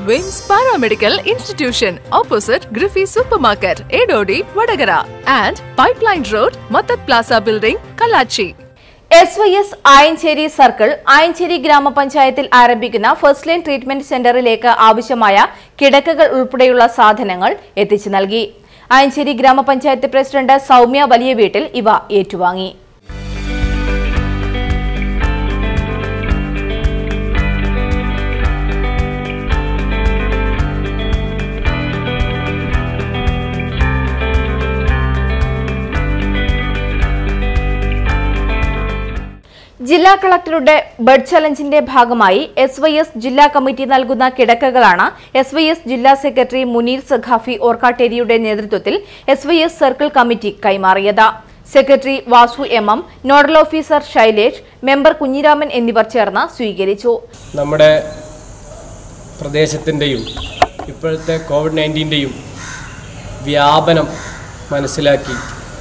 വിംസ് paramedical institution opposite Griffy super market Edodi Vadakara and pipeline road Mathath plaza building Kallachi S Y S Ayancheri circle Ayancheri ഗ്രാമപഞ്ചായത്തിൽ ആരംഭിക്കുന്ന first line treatment സെന്ററിലേക്ക് ആവശ്യമായ കിടക്കകൾ ഉൾപ്പെടെയുള്ള സാധനങ്ങൾ എത്തിച്ചു നൽകി ആയഞ്ചേരി ഗ്രാമപഞ്ചായത്ത് പ്രസിഡന്റ് സൗമ്യ വലിയ വീട്ടിൽ ഇവ ഏറ്റുവാങ്ങി ജില്ലാ കളക്ടറുടെ ബഡ് ചലഞ്ചിന്റെ ഭാഗമായി എസ് വൈ എസ് ജില്ലാ കമ്മിറ്റി നൽകുന്ന കിടക്കകളാണ് എസ് വൈ എസ് ജില്ലാ സെക്രട്ടറി മുനീർ സഖാഫി ഓർക്കാട്ടേരിയുടെ നേതൃത്വത്തിൽ S Y S circle committee കൈമാറിയത് secretary Vasu M M nodal officer Shailesh member Kunhiraman എന്നിവർ ചേർന്ന് സ്വീകരിച്ചു നമ്മുടെ പ്രദേശത്തിൻ്റെയും ഇപ്പോഴത്തെ കോവിഡ് നയൻറ്റീൻ്റെയും വ്യാപനം മനസ്സിലാക്കി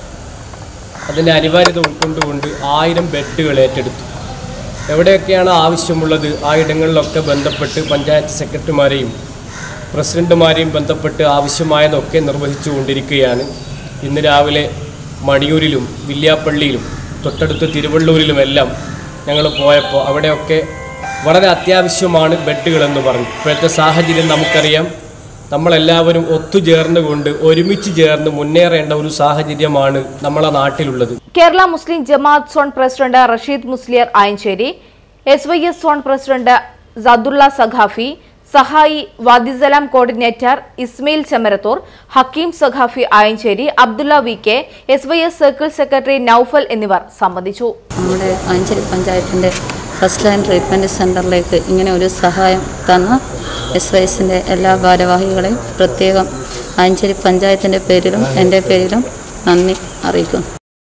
അതിൻ്റെ അനിവാര്യത ഉൾക്കൊണ്ടുകൊണ്ട് ആയിരം ബെഡുകൾ ഏറ്റെടുത്തു എവിടെയൊക്കെയാണ് ആവശ്യമുള്ളത് ആ ഇടങ്ങളിലൊക്കെ ബന്ധപ്പെട്ട് പഞ്ചായത്ത് സെക്രട്ടറിമാരെയും പ്രസിഡന്റുമാരെയും ബന്ധപ്പെട്ട് ആവശ്യമായതൊക്കെ നിർവഹിച്ചു കൊണ്ടിരിക്കുകയാണ് ഇന്ന് രാവിലെ മണിയൂരിലും വില്യാപ്പള്ളിയിലും തൊട്ടടുത്ത് തിരുവള്ളൂരിലുമെല്ലാം ഞങ്ങൾ പോയപ്പോൾ അവിടെയൊക്കെ വളരെ അത്യാവശ്യമാണ് ബെഡുകളെന്ന് പറഞ്ഞു ഇപ്പോഴത്തെ സാഹചര്യം നമുക്കറിയാം നമ്മളെല്ലാവരും ഒത്തുചേർന്നുകൊണ്ട് ഒരുമിച്ച് ചേർന്ന് മുന്നേറേണ്ട ഒരു സാഹചര്യമാണ് നമ്മളെ നാട്ടിലുള്ളത് Kerala Muslim Jamaath zone president Rasheed Musliyar Ayancheri S Y S zone president Sadulla Saqafi Sahayi Vadisalam coordinator Ismail Chemarathur Hakeem Saqafi Ayancheri Abdulla V K S Y S circle secretary Noufal എന്നിവർ സംബന്ധിച്ചു നമ്മുടെ ആഞ്ചേരി പഞ്ചായത്തിൻ്റെ ഫസ്റ്റ് ലൈൻ ട്രീറ്റ്മെൻറ്റ് സെൻറ്ററിലേക്ക് ഇങ്ങനെ ഒരു സഹായം തന്ന എസ് വൈ എസിൻ്റെ എല്ലാ ഭാരവാഹികളെയും പ്രത്യേകം ആഞ്ചേരി പഞ്ചായത്തിൻ്റെ പേരിലും എൻ്റെ പേരിലും നന്ദി അറിയിക്കുന്നു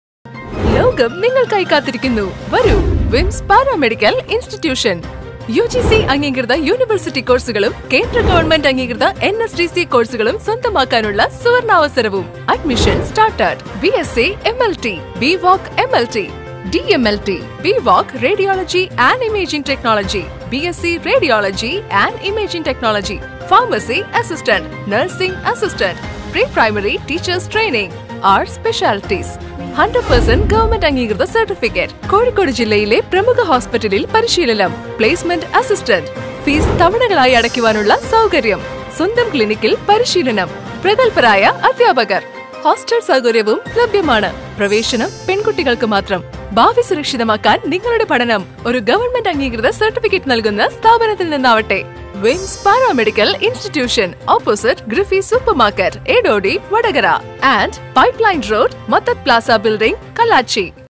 ലോകം നിങ്ങൾക്കായി കാത്തിരിക്കുന്നു വരൂ Vims paramedical institution U G C അംഗീകൃത യൂണിവേഴ്സിറ്റി കോഴ്സുകളും കേന്ദ്ര ഗവൺമെന്റ് അംഗീകൃത എൻ എസ് ഡി സി കോഴ്സുകളും സ്വന്തമാക്കാനുള്ള സുവർണാവസരവും admission started B S C M L T B voc M L T D M L T B voc radiology and imaging technology B S C radiology and imaging technology pharmacy assistant nursing assistant pre primary teachers training R specialities hundred percent government അംഗീകൃത certificate Kozhikode ജില്ലയിലെ പ്രമുഖ ഹോസ്പിറ്റലിൽ പരിശീലനം placement assistant fees തവണകളായി അടയ്ക്കുവാനുള്ള സൗകര്യം സ്വന്തം ക്ലിനിക്കിൽ പരിശീലനം പ്രഗത്ഭരായ അധ്യാപകർ ഹോസ്റ്റൽ സൗകര്യവും ലഭ്യമാണ് പ്രവേശനം പെൺകുട്ടികൾക്ക് മാത്രം ഭാവി സുരക്ഷിതമാക്കാൻ നിങ്ങളുടെ പഠനം ഒരു ഗവൺമെന്റ് അംഗീകൃത സർട്ടിഫിക്കറ്റ് നൽകുന്ന സ്ഥാപനത്തിൽ നിന്നാവട്ടെ Vims paramedical institution opposite Griffy super market Edodi Vadakara and pipeline road Mathath plaza building Kallachi